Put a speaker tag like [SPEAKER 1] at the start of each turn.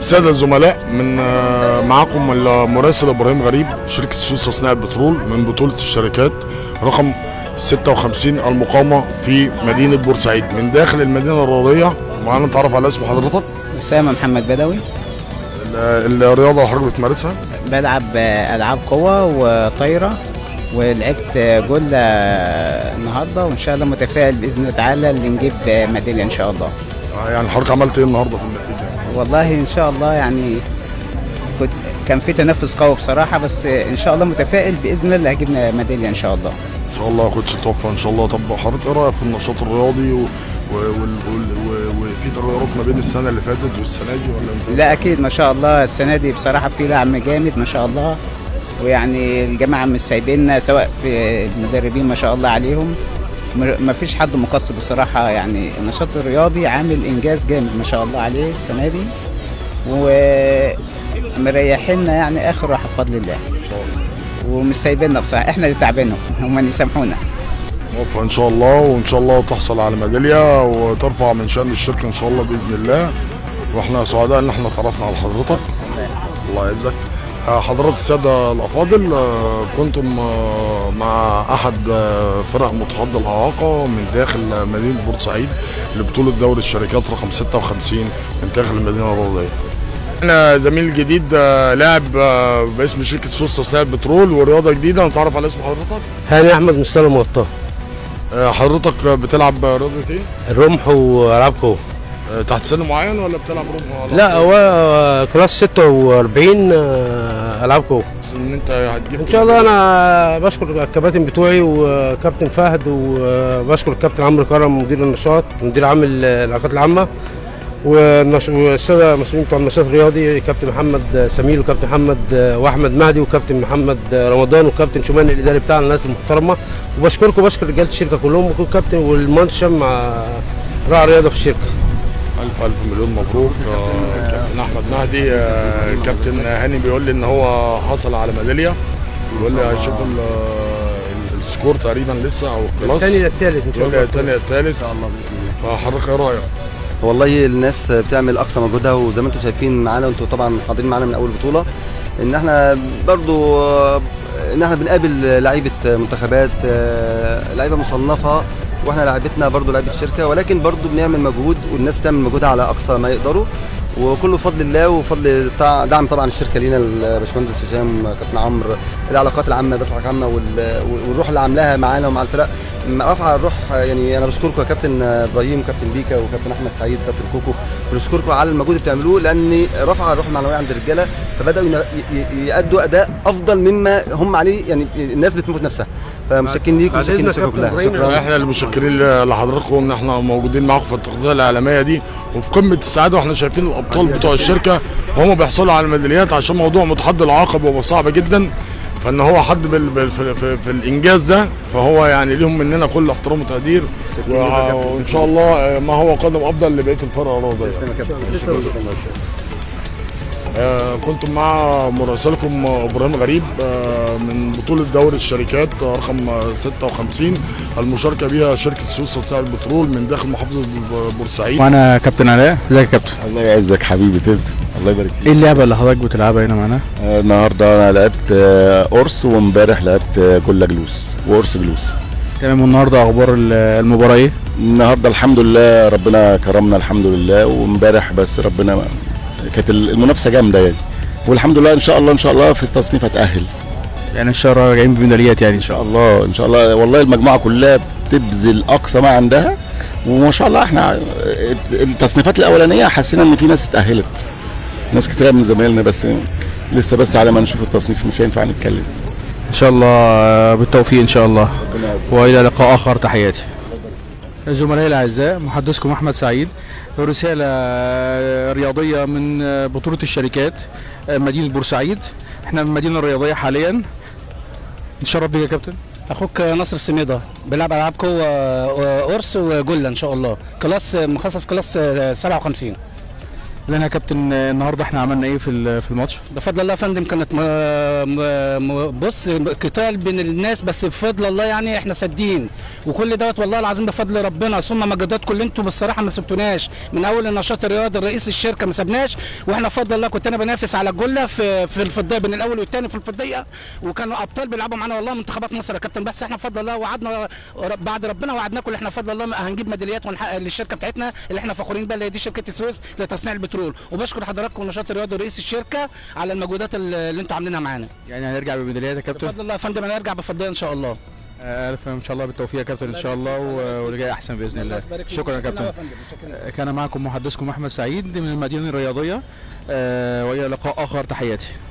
[SPEAKER 1] الساده الزملاء من آه، معاكم المراسل ابراهيم غريب شركه سويس تصنيع البترول من بطوله الشركات رقم 56 المقامه في مدينه بورسعيد من داخل المدينه الرياضيه معانا نتعرف على اسم حضرتك
[SPEAKER 2] أسامة محمد بدوي
[SPEAKER 1] ال- الرياضه اللي حضرتك بتمارسها
[SPEAKER 2] بلعب ألعاب قوة وطايرة ولعبت جولة النهاردة وإن شاء الله متفائل بإذن الله تعالى اللي نجيب ميدالية إن شاء الله
[SPEAKER 1] آه، يعني حضرتك عملت ايه النهارده في النتيجه؟
[SPEAKER 2] والله إن شاء الله يعني كنت كان في تنافس قوي بصراحة بس إن شاء الله متفائل بإذن الله اللي هجيب ميدالية إن شاء الله
[SPEAKER 1] ان شاء الله يا كوتش توفى ان شاء الله طب حضرتك ايه رايك في النشاط الرياضي و... و... وال- وال- و... وفي تغيرات ما بين السنه اللي فاتت والسنه دي ولا انت
[SPEAKER 2] لا أكيد ما شاء الله السنة دي بصراحة في دعم جامد ما شاء الله ويعني الجماعة مش سايبيننا سواء في المدربين ما شاء الله عليهم م- ما فيش حد مقصر بصراحة يعني النشاط الرياضي عامل إنجاز جامد ما شاء الله عليه السنة دي ومريحيننا يعني آخر راحة بفضل الله ومش سايبيننا بصراحة احنا اللي تعبانهم هم اللي يسامحونا
[SPEAKER 1] موفق ان شاء الله وان شاء الله تحصل على ميداليه وترفع من شان الشركه ان شاء الله باذن الله واحنا سعداء ان احنا تعرفنا على حضرتك الله يعزك آه، حضرات الساده الافاضل آه، كنتم آه، مع احد آه، فرق متحدى الاعاقه من داخل مدينه بورسعيد لبطوله دوري الشركات رقم 56 من داخل المدينه الرياضيه احنا زميل جديد آه، لاعب آه، باسم شركه سويس تصنيع البترول ورياضه جديده نتعرف على اسم حضرتك
[SPEAKER 3] هاني احمد مستلم مغطاه
[SPEAKER 1] آه، حضرتك بتلعب رياضه ايه؟
[SPEAKER 3] الرمح والعاب قوه
[SPEAKER 1] آه، تحت سن معين ولا بتلعب ربع ولا
[SPEAKER 3] لا هو كلاس 46 آه، العاب قوه
[SPEAKER 1] ان انت هتجيب
[SPEAKER 3] ان شاء الله انا بشكر الكباتن بتوعي وكابتن فهد وبشكر الكابتن عمرو كرم مدير النشاط مدير عام العلاقات العامه والنش- والساده المسؤولين بتوع النشاط الرياضي كابتن محمد سمير وكابتن محمد واحمد مهدي وكابتن محمد رمضان وكابتن شومان الاداري بتاعنا الناس المحترمه وبشكركم وبشكر رجاله الشركه كلهم وكابتن والمهندس هشام مع راعي الرياضه في الشركه
[SPEAKER 1] الف الف مليون مبروك آه، كابتن احمد مهدي آه، كابتن هاني بيقول لي ان هو حصل على ميداليه بيقول لي هيشوف ال- ال- السكور تقريبا لسه او الكلاس
[SPEAKER 3] الثاني للثالث ان شاء
[SPEAKER 1] بيقول لي
[SPEAKER 3] الله
[SPEAKER 1] الثاني الثالث فحضرتك ايه رايك؟
[SPEAKER 4] والله الناس بتعمل اقصى مجهودها وزي ما انتم شايفين معانا وانتم طبعا حاضرين معانا من اول بطوله ان احنا برضو آه، ان احنا بنقابل لعيبه منتخبات آه، لعيبه مصنفه واحنا لعيبتنا برضو لعيبه شركه ولكن برضو بنعمل مجهود والناس بتعمل مجهودها على اقصى ما يقدروا وكله بفضل الله وفضل تع- دعم طبعا الشركه لينا الباشمهندس هشام كابتن عمرو العلاقات العامه العلاقات العامه وال- والروح اللي عاملاها معانا ومع الفرق رفع الروح يعني انا بشكركم يا كابتن ابراهيم وكابتن بيكا وكابتن احمد سعيد وكابتن كوكو بنشكركم على المجهود اللي بتعملوه لان رفع الروح المعنويه عند الرجاله فبداوا ين- ي- ي- يأدوا اداء افضل مما هم عليه يعني الناس بتموت نفسها فمتشكرين ليكم
[SPEAKER 3] بعد
[SPEAKER 4] ومتشكرين
[SPEAKER 3] إذنك
[SPEAKER 4] للشركه
[SPEAKER 3] يا
[SPEAKER 4] كلها
[SPEAKER 3] كابتن
[SPEAKER 4] شكرا
[SPEAKER 1] احنا اللي متشكرين لحضراتكم ان احنا موجودين معاكم في التغطيه الاعلاميه دي وفي قمه السعاده واحنا شايفين الابطال بتوع الشركه وهم بيحصلوا على الميداليات عشان موضوع متحدي العقب وهو صعب جدا فان هو حد بال بال في, في, في الانجاز ده فهو يعني ليهم مننا كل احترام وتقدير و- وان شاء الله ما هو قدم افضل لبقيه الفرق الرياضيه آه، كنت مع مراسلكم ابراهيم غريب آه، من بطوله دوري الشركات آه، رقم آه، 56 المشاركه بها شركه سويس بتاع البترول من داخل محافظه بورسعيد
[SPEAKER 5] وانا كابتن علاء ازيك يا كابتن
[SPEAKER 6] الله يعزك حبيبي تبدا الله يبارك
[SPEAKER 5] ايه
[SPEAKER 6] فيك
[SPEAKER 5] اللعبه اللي حضرتك بتلعبها هنا معانا
[SPEAKER 6] آه، النهارده انا لعبت آه، قرص وامبارح لعبت آه، جله جلوس وقرص جلوس
[SPEAKER 5] تمام والنهارده اخبار ال- المباراه ايه
[SPEAKER 6] النهارده الحمد لله ربنا كرمنا الحمد لله وامبارح بس ربنا ما- كانت المنافسه جامده يعني والحمد لله ان شاء الله ان شاء الله في التصنيف هتاهل
[SPEAKER 5] يعني ان شاء الله راجعين بميداليات يعني ان شاء
[SPEAKER 6] ان
[SPEAKER 5] الله
[SPEAKER 6] شاء الله ان شاء الله والله المجموعه كلها بتبذل اقصى ما عندها وما شاء الله احنا التصنيفات الاولانيه حسينا ان في ناس اتاهلت ناس كتير من زمايلنا بس لسه بس على ما نشوف التصنيف مش هينفع نتكلم
[SPEAKER 5] ان شاء الله آه، بالتوفيق ان شاء الله والى لقاء اخر تحياتي زملائي الاعزاء محدثكم احمد سعيد رساله آه، رياضيه من آه، بطوله الشركات آه، مدينه بورسعيد احنا في المدينه الرياضيه حاليا نتشرف بيك يا كابتن
[SPEAKER 7] اخوك نصر السميده بيلعب العاب قوه قرص وجله ان شاء الله كلاس مخصص كلاس 57
[SPEAKER 5] لنا يا كابتن آه، النهارده احنا عملنا ايه في ال- في الماتش
[SPEAKER 7] بفضل الله يا فندم كانت م... م... م... بص قتال بين الناس بس بفضل الله يعني احنا سادين وكل دوت والله العظيم ده فضل ربنا ثم مجهوداتكم اللي انتوا بالصراحه ما سبتوناش من اول النشاط الرياضي رئيس الشركه ما سابناش واحنا بفضل الله كنت انا بنافس على الجله في في الفضيه بين الاول والثاني في الفضيه وكانوا ابطال بيلعبوا معانا والله منتخبات مصر يا كابتن بس احنا بفضل الله وعدنا بعد ربنا وعدناكم اللي احنا بفضل الله هنجيب ميداليات ونحقق للشركه بتاعتنا اللي احنا فخورين بيها اللي هي دي شركه السويس لتصنيع البترول وبشكر حضراتكم النشاط الرياضي ورئيس الشركه على المجهودات اللي اللي انتوا عاملينها معانا
[SPEAKER 5] يعني هنرجع بميداليات يا كابتن
[SPEAKER 7] بفضل الله يا فندم هنرجع بفضيه ان شاء الله
[SPEAKER 5] آه، الف ان شاء الله بالتوفيق يا كابتن ان شاء الله و- واللي جاي احسن باذن الله شكرا يا كابتن آه، كان معكم محدثكم احمد سعيد من المدينه الرياضيه آه، والى لقاء اخر تحياتي